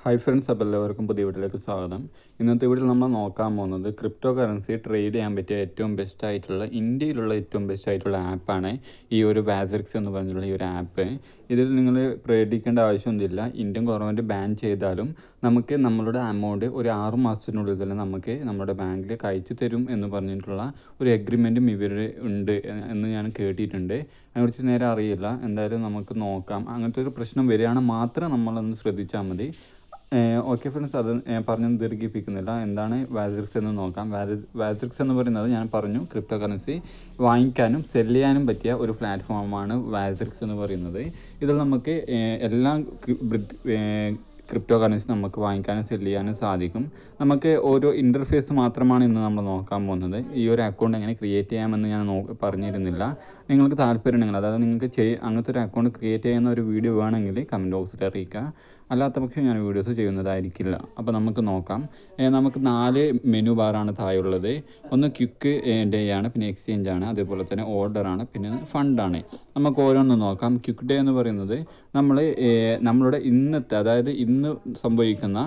hi friends അപ്പോൾ എല്ലാവർക്കും പുതിയ വീട്ടിലേക്ക് സ്വാഗതം ഇന്നത്തെ വീഡിയോയിൽ നമ്മൾ നോക്കാൻ പോകുന്നത് ക്രിപ്റ്റോ കറൻസി ട്രേഡ് ചെയ്യാൻ പറ്റിയ ഏറ്റവും ബെസ്റ്റ് ആയിട്ടുള്ള ഇന്ത്യയിലുള്ള ഏറ്റവും ബെസ്റ്റ് ആയിട്ടുള്ള ആപ്പാണ് ഈ ഒരു വാസറിക്സ് എന്ന് പറഞ്ഞിട്ടുള്ള ഈ ഒരു ആപ്പ് ഇതിൽ നിങ്ങൾ പേടിക്കേണ്ട ആവശ്യമൊന്നുമില്ല ഇന്ത്യൻ ഗവൺമെൻറ് ബാൻ ചെയ്താലും നമുക്ക് നമ്മളുടെ എമൗണ്ട് ഒരു ആറ് മാസത്തിനുള്ളിൽ തന്നെ നമുക്ക് നമ്മുടെ ബാങ്കിലേക്ക് അയച്ചു തരും എന്ന് പറഞ്ഞിട്ടുള്ള ഒരു എഗ്രിമെൻറ്റും ഇവർ ഉണ്ട് എന്ന് ഞാൻ കേട്ടിട്ടുണ്ട് അതിനെക്കുറിച്ച് നേരെ അറിയില്ല എന്തായാലും നമുക്ക് നോക്കാം അങ്ങനത്തെ ഒരു പ്രശ്നം വരികയാണ് മാത്രം നമ്മളൊന്ന് ശ്രദ്ധിച്ചാൽ മതി ഓക്കെ ഫ്രണ്ട്സ് അത് ഞാൻ പറഞ്ഞു ദീർഘിപ്പിക്കുന്നില്ല എന്താണ് വാസിക്സ് എന്ന് നോക്കാം വാസിക്സ് എന്ന് പറയുന്നത് ഞാൻ പറഞ്ഞു ക്രിപ്റ്റോ കറൻസി വാങ്ങിക്കാനും സെല് ചെയ്യാനും പറ്റിയ ഒരു പ്ലാറ്റ്ഫോമാണ് വാസിക്സ് എന്ന് പറയുന്നത് ഇതിൽ നമുക്ക് ഏഹ്, എല്ലാ ക്രിപ്റ്റോ കറൻസി നമുക്ക് വാങ്ങിക്കാനും സെല് ചെയ്യാനും സാധിക്കും നമുക്ക് ഓരോ ഇൻ്റർഫേസ് മാത്രമാണ് ഇന്ന് നമ്മൾ നോക്കാൻ പോകുന്നത് ഈ ഒരു അക്കൗണ്ട് എങ്ങനെ ക്രിയേറ്റ് ചെയ്യാമെന്ന് ഞാൻ നോ പറഞ്ഞിരുന്നില്ല നിങ്ങൾക്ക് താല്പര്യമുണ്ടെങ്കിൽ അതായത് നിങ്ങൾക്ക് ചെയ് അങ്ങനത്തെ ഒരു അക്കൗണ്ട് ക്രിയേറ്റ് ചെയ്യുന്ന ഒരു വീഡിയോ വേണമെങ്കിൽ കമൻറ്റ് ബോക്സിൽ അറിയിക്കുക അല്ലാത്ത പക്ഷം ഞാൻ വീഡിയോസ് ചെയ്യുന്നതായിരിക്കില്ല അപ്പോൾ നമുക്ക് നോക്കാം ഏ, നമുക്ക് നാല് മെനു ബാറാണ് താഴെയുള്ളത് ഒന്ന് ക്വിക്ക് ഡേ ആണ് പിന്നെ എക്സ്ചേഞ്ച് ആണ് അതേപോലെ തന്നെ ഓർഡർ ആണ് പിന്നെ ഫണ്ടാണ് നമുക്ക് ഓരോന്ന് നോക്കാം ക്വിക്ക് ഡേ എന്ന് പറയുന്നത് നമ്മൾ നമ്മളുടെ ഇന്നത്തെ അതായത് ഇന്ന് സംഭവിക്കുന്ന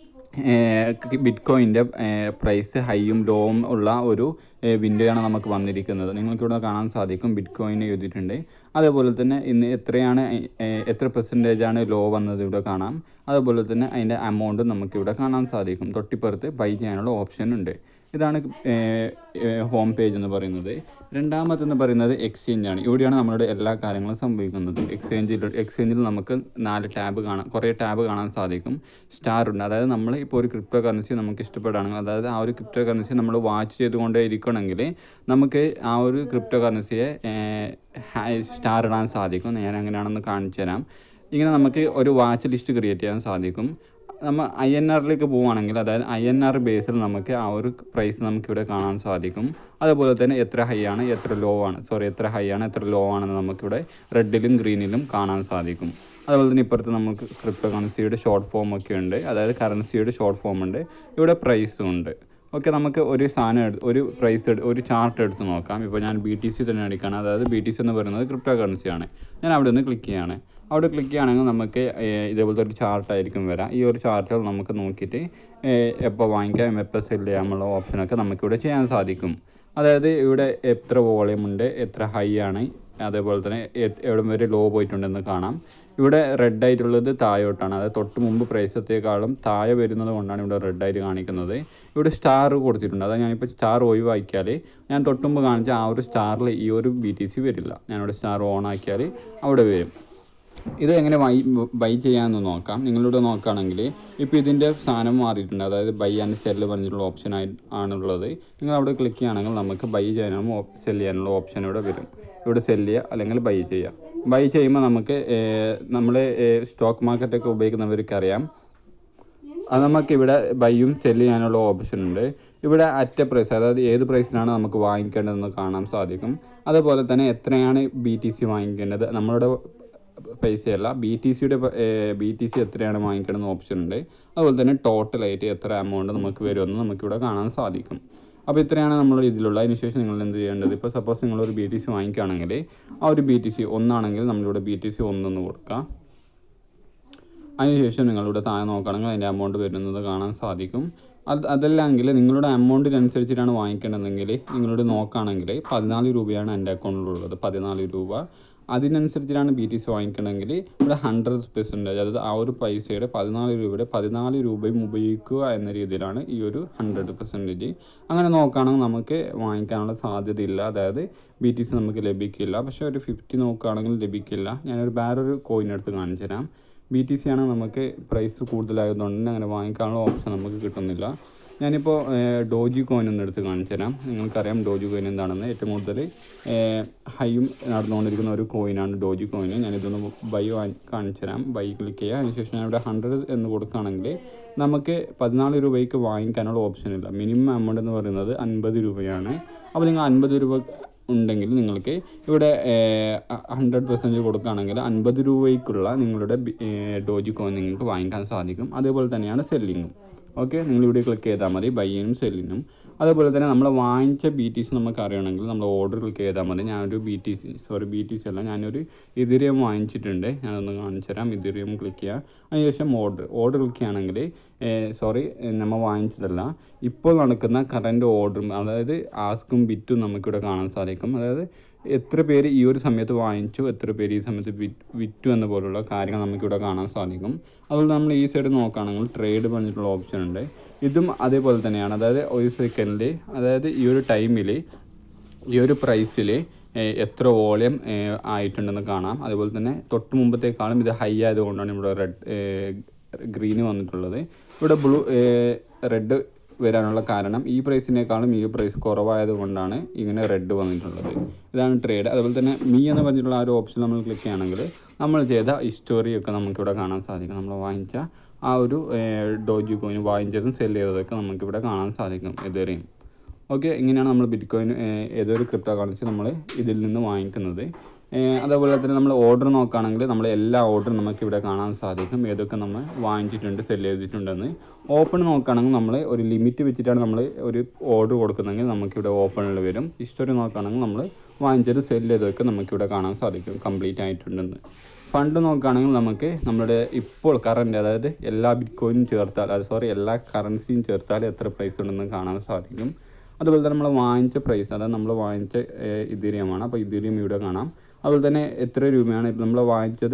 ബിറ്റ് കോയിൻ്റെ പ്രൈസ് ഹൈയും ലോവും ഉള്ള ഒരു വിൻഡോയാണ് നമുക്ക് വന്നിരിക്കുന്നത് നിങ്ങൾക്കിവിടെ കാണാൻ സാധിക്കും ബിറ്റ് കോയിൻ എഴുതിയിട്ടുണ്ട് അതേപോലെ തന്നെ ഇന്ന് എത്രയാണ് ഏഹ്, എത്ര പെർസെൻറ്റേജ് ആണ് ലോ വന്നത് ഇവിടെ കാണാം അതുപോലെ തന്നെ അതിൻ്റെ എമൗണ്ട് നമുക്കിവിടെ കാണാൻ സാധിക്കും തൊട്ടിപ്പുറത്ത് ബൈ ചെയ്യാനുള്ള ഓപ്ഷൻ ഉണ്ട് ഇതാണ് ഹോം പേജ് എന്ന് പറയുന്നത് രണ്ടാമത്തെന്ന് പറയുന്നത് എക്സ്ചേഞ്ച് ആണ് ഇവിടെയാണ് നമ്മുടെ എല്ലാ കാര്യങ്ങളും സംഭവിക്കുന്നത് എക്സ്ചേഞ്ചിൽ എക്സ്ചേഞ്ചിൽ നമുക്ക് നാല് ടാബ് കാണാം കുറേ ടാബ് കാണാൻ സാധിക്കും സ്റ്റാർ ഉണ്ട് അതായത് നമ്മൾ ഇപ്പോൾ ഒരു ക്രിപ്റ്റോ കറൻസി നമുക്ക് ഇഷ്ടപ്പെടുകയാണെങ്കിൽ അതായത് ആ ഒരു ക്രിപ്റ്റോ കറൻസി നമ്മൾ വാച്ച് ചെയ്തുകൊണ്ടേ ഇരിക്കണമെങ്കിൽ നമുക്ക് ആ ഒരു ക്രിപ്റ്റോ കറൻസിയെ സ്റ്റാർ ഇടാൻ സാധിക്കും ഞാൻ എങ്ങനെയാണെന്ന് കാണിച്ചു തരാം ഇങ്ങനെ നമുക്ക് ഒരു വാച്ച് ലിസ്റ്റ് ക്രിയേറ്റ് ചെയ്യാൻ സാധിക്കും നമ്മൾ ഐ എൻ ആറിലേക്ക് പോവുകയാണെങ്കിൽ അതായത് ഐ എൻ ആർ ബേസിൽ നമുക്ക് ആ ഒരു പ്രൈസ് നമുക്കിവിടെ കാണാൻ സാധിക്കും അതുപോലെ തന്നെ എത്ര ഹൈ ആണ് എത്ര ലോ ആണ് സോറി എത്ര ഹൈ ആണ് എത്ര ലോ ആണെന്ന് നമുക്കിവിടെ റെഡിലും ഗ്രീനിലും കാണാൻ സാധിക്കും അതുപോലെ തന്നെ ഇപ്പുറത്ത് നമുക്ക് ക്രിപ്റ്റോ കറൻസിയുടെ ഷോർട്ട് ഫോം ഒക്കെ ഉണ്ട് അതായത് കറൻസിയുടെ ഷോർട്ട് ഫോം ഉണ്ട് ഇവിടെ പ്രൈസും ഉണ്ട് ഓക്കെ നമുക്ക് ഒരു സാധനം എടുത്ത് ഒരു പ്രൈസ് ഒരു ചാർട്ട് എടുത്ത് നോക്കാം ഇപ്പോൾ ഞാൻ ബി ടി സി തന്നെ എടുക്കുകയാണ് അതായത് ബി ടി സി എന്ന് പറയുന്നത് ക്രിപ്റ്റോ കറൻസിയാണ് ഞാൻ അവിടെ നിന്ന് ക്ലിക്ക് ചെയ്യാണ് അവിടെ ക്ലിക്ക് ചെയ്യുകയാണെങ്കിൽ നമുക്ക് ഏർ, ഇതേപോലത്തെ ഒരു ചാർട്ടായിരിക്കും വരാം ഈ ഒരു ചാർട്ടിൽ നമുക്ക് നോക്കിയിട്ട് എപ്പോൾ വാങ്ങിക്കാം എപ്പോൾ സെല് ചെയ്യാമുള്ള ഓപ്ഷനൊക്കെ നമുക്കിവിടെ ചെയ്യാൻ സാധിക്കും അതായത് ഇവിടെ എത്ര വോളിയം ഉണ്ട് എത്ര ഹൈ ആണ് അതേപോലെ തന്നെ എ- എവിടെ വരെ ലോ പോയിട്ടുണ്ടെന്ന് കാണാം ഇവിടെ റെഡ് ആയിട്ടുള്ളത് താഴോട്ടാണ് അതായത് തൊട്ട് മുമ്പ് പ്രൈസത്തേക്കാളും താഴെ വരുന്നത് കൊണ്ടാണ് ഇവിടെ റെഡ് ആയിട്ട് കാണിക്കുന്നത് ഇവിടെ സ്റ്റാർ കൊടുത്തിട്ടുണ്ട് അതായത് ഞാനിപ്പോൾ സ്റ്റാർ ഒഴിവാക്കിയാൽ ഞാൻ തൊട്ട് മുമ്പ് കാണിച്ച ആ ഒരു സ്റ്റാറിൽ ഈ ഒരു ബി ടി സി വരില്ല ഞാനിവിടെ സ്റ്റാർ ഓൺ ആക്കിയാൽ അവിടെ വരും ഇത് എങ്ങനെ ബൈ ബൈ ചെയ്യാമെന്ന് നോക്കാം നിങ്ങളിവിടെ നോക്കുകയാണെങ്കിൽ ഇപ്പോൾ ഇതിൻ്റെ സ്ഥാനം മാറിയിട്ടുണ്ട് അതായത് ബൈ ആൻഡ് സെല്ല് പറഞ്ഞിട്ടുള്ള ഓപ്ഷൻ ആയി ആണുള്ളത് നിങ്ങൾ അവിടെ ക്ലിക്ക് ചെയ്യുകയാണെങ്കിൽ നമുക്ക് ബൈ ചെയ്യാനും സെല് ചെയ്യാനുള്ള ഓപ്ഷൻ ഇവിടെ വരും ഇവിടെ സെല് ചെയ്യുക അല്ലെങ്കിൽ ബൈ ചെയ്യുക ബൈ ചെയ്യുമ്പോൾ നമുക്ക് നമ്മൾ സ്റ്റോക്ക് മാർക്കറ്റൊക്കെ ഉപയോഗിക്കുന്നവർക്ക് അറിയാം അത് നമുക്ക് ഇവിടെ ബൈയും സെല് ചെയ്യാനുള്ള ഓപ്ഷൻ ഉണ്ട് ഇവിടെ അറ്റ പ്രൈസ് അതായത് ഏത് പ്രൈസിനാണ് നമുക്ക് വാങ്ങിക്കേണ്ടതെന്ന് കാണാൻ സാധിക്കും അതുപോലെ തന്നെ എത്രയാണ് ബി ടി സി വാങ്ങിക്കേണ്ടത് നമ്മളുടെ പൈസയല്ല ബി ടി സിയുടെ ബി ടി സി എത്രയാണ് വാങ്ങിക്കേണ്ടതെന്ന് ഓപ്ഷൻ ഉണ്ട് അതുപോലെ തന്നെ ടോട്ടലായിട്ട് എത്ര എമൗണ്ട് നമുക്ക് വരുമെന്ന് നമുക്കിവിടെ കാണാൻ സാധിക്കും അപ്പോൾ ഇത്രയാണ് നമ്മൾ ഇതിലുള്ള അതിനുശേഷം നിങ്ങൾ എന്ത് ചെയ്യേണ്ടത് ഇപ്പോൾ സപ്പോസ് നിങ്ങളൊരു ബി ടി സി വാങ്ങിക്കുകയാണെങ്കിൽ ആ ഒരു ബി ടി സി ഒന്നാണെങ്കിൽ നമ്മളിവിടെ ബി ടി സി ഒന്നെന്ന് കൊടുക്കാം അതിനുശേഷം നിങ്ങളിവിടെ താഴെ നോക്കുകയാണെങ്കിൽ അതിൻ്റെ എമൗണ്ട് വരുന്നത് കാണാൻ സാധിക്കും അത് അതല്ലെങ്കിൽ നിങ്ങളുടെ എമൗണ്ടിനനുസരിച്ചിട്ടാണ് വാങ്ങിക്കേണ്ടതെങ്കിൽ നിങ്ങളോട് നോക്കുകയാണെങ്കിൽ പതിനാല് രൂപയാണ് എൻ്റെ അക്കൗണ്ടിലുള്ളത് പതിനാല് രൂപ അതിനനുസരിച്ചിട്ടാണ് ബി ടി സി വാങ്ങിക്കണമെങ്കിൽ ഇവിടെ ഹൺഡ്രഡ് പെർസെൻറ്റേജ് അതായത് ആ ഒരു പൈസയുടെ പതിനാല് രൂപയുടെ പതിനാല് രൂപയും ഉപയോഗിക്കുക എന്ന രീതിയിലാണ് ഈ ഒരു ഹൺഡ്രഡ് പെർസെൻറ്റേജ് അങ്ങനെ നോക്കുകയാണെങ്കിൽ നമുക്ക് വാങ്ങിക്കാനുള്ള സാധ്യതയില്ല അതായത് ബി ടി സി നമുക്ക് ലഭിക്കില്ല പക്ഷേ ഒരു ഫിഫ്റ്റി നോക്കുകയാണെങ്കിൽ ലഭിക്കില്ല ഞാനൊരു വേറൊരു കോയിൻ എടുത്ത് കാണിച്ചു തരാം ബി ടി സി ആണ് നമുക്ക് പ്രൈസ് കൂടുതലായതുകൊണ്ട് തന്നെ അങ്ങനെ വാങ്ങിക്കാനുള്ള ഓപ്ഷൻ നമുക്ക് കിട്ടുന്നില്ല ഞാനിപ്പോൾ ഡോജി കോയിൻ ഒന്ന് എടുത്ത് കാണിച്ചു തരാം നിങ്ങൾക്കറിയാം ഡോജി കോയിൻ എന്താണെന്ന് ഏറ്റവും കൂടുതൽ ഹൈയും നടന്നുകൊണ്ടിരിക്കുന്ന ഒരു കോയിനാണ് ഡോജി കോയിൻ ഞാനിതൊന്ന് ബൈ കാണിച്ചു തരാം ബൈ ക്ലിക്ക് ചെയ്യുക അതിനുശേഷം ഞാൻ ഇവിടെ ഹൺഡ്രഡ് എന്ന് കൊടുക്കുകയാണെങ്കിൽ നമുക്ക് പതിനാല് രൂപയ്ക്ക് വാങ്ങിക്കാനുള്ള ഓപ്ഷൻ ഇല്ല മിനിമം എമൗണ്ട് എന്ന് പറയുന്നത് അൻപത് രൂപയാണ് അപ്പോൾ നിങ്ങൾ അൻപത് രൂപ ഉണ്ടെങ്കിൽ നിങ്ങൾക്ക് ഇവിടെ ഹൺഡ്രഡ് പെർസെൻറ്റേജ് കൊടുക്കുകയാണെങ്കിൽ അൻപത് രൂപയ്ക്കുള്ള നിങ്ങളുടെ ഡോജി കോയിൻ നിങ്ങൾക്ക് വാങ്ങിക്കാൻ സാധിക്കും അതേപോലെ തന്നെയാണ് സെല്ലിങ്ങും ഓക്കെ നിങ്ങൾ ഇവിടെ ക്ലിക്ക് ചെയ്താൽ മതി ബൈയിനും സെല്ലിനും അതേപോലെ തന്നെ നമ്മൾ വാങ്ങിച്ച ബി ടി സി നമുക്ക് അറിയണമെങ്കിൽ നമ്മൾ ഓർഡർ ക്ലിക്ക് ചെയ്താൽ മതി ഞാനൊരു B T C sorry B T C അല്ല ഞാനൊരു ഇതിരിയം വാങ്ങിച്ചിട്ടുണ്ട് ഞാനൊന്ന് കാണിച്ചു തരാം ഇതിരിയം ക്ലിക്ക് ചെയ്യുക അതിനുശേഷം ഓർഡർ ഓർഡർ ക്ലിക്ക് ചെയ്യുകയാണെങ്കിൽ സോറി നമ്മൾ വാങ്ങിച്ചതല്ല ഇപ്പോൾ നടക്കുന്ന കറൻറ്റ് ഓർഡറും അതായത് ആസ്കും ബിറ്റും നമുക്കിവിടെ കാണാൻ സാധിക്കും അതായത് എത്ര പേര് ഈ ഒരു സമയത്ത് വാങ്ങിച്ചു എത്ര പേര് ഈ സമയത്ത് വിറ്റ് വിറ്റു എന്ന പോലുള്ള കാര്യങ്ങൾ നമുക്കിവിടെ കാണാൻ സാധിക്കും അതുപോലെ നമ്മൾ ഈ സൈഡ് നോക്കുകയാണെങ്കിൽ ട്രേഡ് പറഞ്ഞിട്ടുള്ള ഓപ്ഷൻ ഉണ്ട് ഇതും അതേപോലെ തന്നെയാണ് അതായത് ഒരു സെക്കൻഡിൽ അതായത് ഈ ഒരു ടൈമിൽ ഈ ഒരു പ്രൈസിൽ എത്ര വോളിയം ആയിട്ടുണ്ടെന്ന് കാണാം അതുപോലെ തന്നെ തൊട്ട് മുമ്പത്തേക്കാളും ഇത് ഹൈ ആയതുകൊണ്ടാണ് ഇവിടെ റെഡ് ഗ്രീന് വന്നിട്ടുള്ളത് ഇവിടെ ബ്ലൂ റെഡ് വരാനുള്ള കാരണം ഈ പ്രൈസിനേക്കാളും ഈ പ്രൈസ് കുറവായത് കൊണ്ടാണ് ഇങ്ങനെ റെഡ് വന്നിട്ടുള്ളത് ഇതാണ് ട്രേഡ് അതുപോലെ തന്നെ മീ എന്ന് പറഞ്ഞിട്ടുള്ള ആ ഒരു ഓപ്ഷൻ നമ്മൾ ക്ലിക്ക് ചെയ്യുകയാണെങ്കിൽ നമ്മൾ ചെയ്ത ഹിസ്റ്ററി ഒക്കെ നമുക്കിവിടെ കാണാൻ സാധിക്കും നമ്മൾ വാങ്ങിച്ച ആ ഒരു ഡോജി കോയിൻ വാങ്ങിച്ചതും സെൽ ചെയ്തതൊക്കെ നമുക്കിവിടെ കാണാൻ സാധിക്കും എതേറിയും ഓക്കെ ഇങ്ങനെയാണ് നമ്മൾ ബിറ്റ് കോയിൻ ഏതൊരു ക്രിപ്റ്റോ കറൻസി നമ്മൾ ഇതിൽ നിന്ന് വാങ്ങിക്കുന്നത് അതേപോലെ തന്നെ നമ്മൾ ഓർഡർ നോക്കുകയാണെങ്കിൽ നമ്മൾ എല്ലാ ഓർഡറും നമുക്ക് ഇവിടെ കാണാൻ സാധിക്കും ഏതൊക്കെ നമ്മൾ വാങ്ങിച്ചിട്ടുണ്ട് സെൽ ചെയ്തിട്ടുണ്ടെന്ന് ഓപ്പൺ നോക്കുകയാണെങ്കിൽ നമ്മൾ ഒരു ലിമിറ്റ് വെച്ചിട്ടാണ് നമ്മൾ ഒരു ഓർഡർ കൊടുക്കുന്നതെങ്കിൽ നമുക്കിവിടെ ഓപ്പണിൽ വരും ഹിസ്റ്ററി നോക്കുകയാണെങ്കിൽ നമ്മൾ വാങ്ങിച്ചത് സെൽ ചെയ്തതൊക്കെ നമുക്കിവിടെ കാണാൻ സാധിക്കും കംപ്ലീറ്റ് ആയിട്ടുണ്ടെന്ന് ഫണ്ട് നോക്കുകയാണെങ്കിൽ നമുക്ക് നമ്മുടെ ഇപ്പോൾ കറൻറ്റ് അതായത് എല്ലാ ബിറ്റ് കോയിനും ചേർത്താൽ അത് സോറി എല്ലാ കറൻസിയും ചേർത്താൽ എത്ര പ്രൈസ് ഉണ്ടെന്ന് കാണാൻ സാധിക്കും അതുപോലെ തന്നെ നമ്മൾ വാങ്ങിച്ച പ്രൈസ് അതായത് നമ്മൾ വാങ്ങിച്ച ഇതീരിയമാണ് അപ്പോൾ ഇതീരിയം ഇവിടെ കാണാം അതുപോലെ തന്നെ എത്ര രൂപയാണ് ഇപ്പം നമ്മൾ വാങ്ങിച്ചത്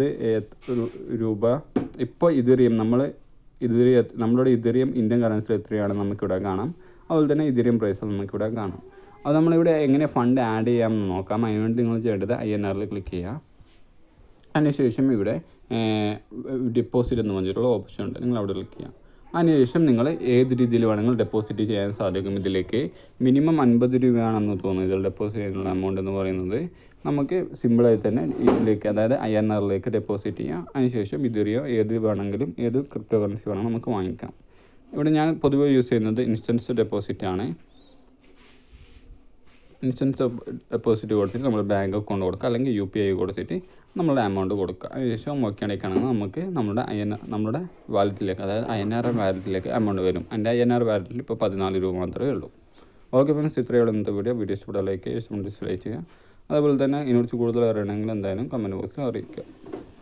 രൂപ ഇപ്പോൾ ഇതീറിയം നമ്മൾ ഇതീറിയ നമ്മളുടെ ഇതീറിയം ഇന്ത്യൻ കറൻസിയിൽ എത്രയാണ് നമുക്കിവിടെ കാണാം അതുപോലെ തന്നെ ഇതീറിയം പ്രൈസ് നമുക്കിവിടെ കാണാം അത് നമ്മളിവിടെ എങ്ങനെ ഫണ്ട് ആഡ് ചെയ്യാമെന്ന് നോക്കാം അതിനുവേണ്ടി നിങ്ങൾ ചെയ്യേണ്ടത് ഐ എൻ ആറിൽ ക്ലിക്ക് ചെയ്യുക അതിനുശേഷം ഇവിടെ ഡെപ്പോസിറ്റ് എന്ന് പറഞ്ഞിട്ടുള്ള ഓപ്ഷൻ ഉണ്ട് നിങ്ങൾ അവിടെ ക്ലിക്ക് ചെയ്യാം അതിനുശേഷം നിങ്ങൾ ഏത് രീതിയിൽ വേണമെങ്കിലും ഡെപ്പോസിറ്റ് ചെയ്യാൻ സാധിക്കും ഇതിലേക്ക് മിനിമം അൻപത് രൂപയാണെന്ന് തോന്നുന്നു ഇതിൽ ഡെപ്പോസിറ്റ് ചെയ്യാനുള്ള എമൗണ്ട് എന്ന് പറയുന്നത് നമുക്ക് സിമ്പിളായി തന്നെ ഇതിലേക്ക് അതായത് ഐ എൻ ആറിലേക്ക് ഡെപ്പോസിറ്റ് ചെയ്യാം അതിനുശേഷം ഇതിറിയോ ഏത് വേണമെങ്കിലും ഏത് ക്രിപ്റ്റോ കറൻസി വേണമെങ്കിലും നമുക്ക് വാങ്ങിക്കാം ഇവിടെ ഞാൻ പൊതുവെ യൂസ് ചെയ്യുന്നത് ഇൻസ്റ്റൻസ് ഡെപ്പോസിറ്റ് ആണ് ഇൻസ്റ്റൻസ് ഡെപ്പോസിറ്റ് കൊടുത്തിട്ട് നമ്മൾ ബാങ്ക് അക്കൗണ്ട് കൊടുക്കുക അല്ലെങ്കിൽ യു പി ഐ കൊടുത്തിട്ട് നമ്മളുടെ എമൗണ്ട് കൊടുക്കുക അതിനുശേഷം ഓക്കെ അടയ്ക്കുകയാണെങ്കിൽ നമുക്ക് നമ്മുടെ ഐ എൻ നമ്മുടെ വാലറ്റിലേക്ക് അതായത് ഐ എൻ ആർ വാലറ്റിലേക്ക് എമൗണ്ട് വരും എൻ്റെ ഐ എൻ ആർ വാലറ്റിൽ ഇപ്പോൾ പതിനാല് രൂപ മാത്രമേ ഉള്ളൂ ഓക്കെ ഫ്രണ്ട്സ് ഇത്രയുള്ള ഇന്നത്തെ വീഡിയോ വീഡിയോ ഇഷ്ടപ്പെട്ടാൽ ലൈക്ക് ചെയ്യുക ഇഷ്ടം ഡിസ്ലൈക്ക് ചെയ്യുക അതുപോലെ തന്നെ ഇതിനെക്കുറിച്ച് കൂടുതൽ അറിയണമെങ്കിൽ എന്തായാലും കമൻറ്റ് ബോക്സിൽ അറിയിക്കുക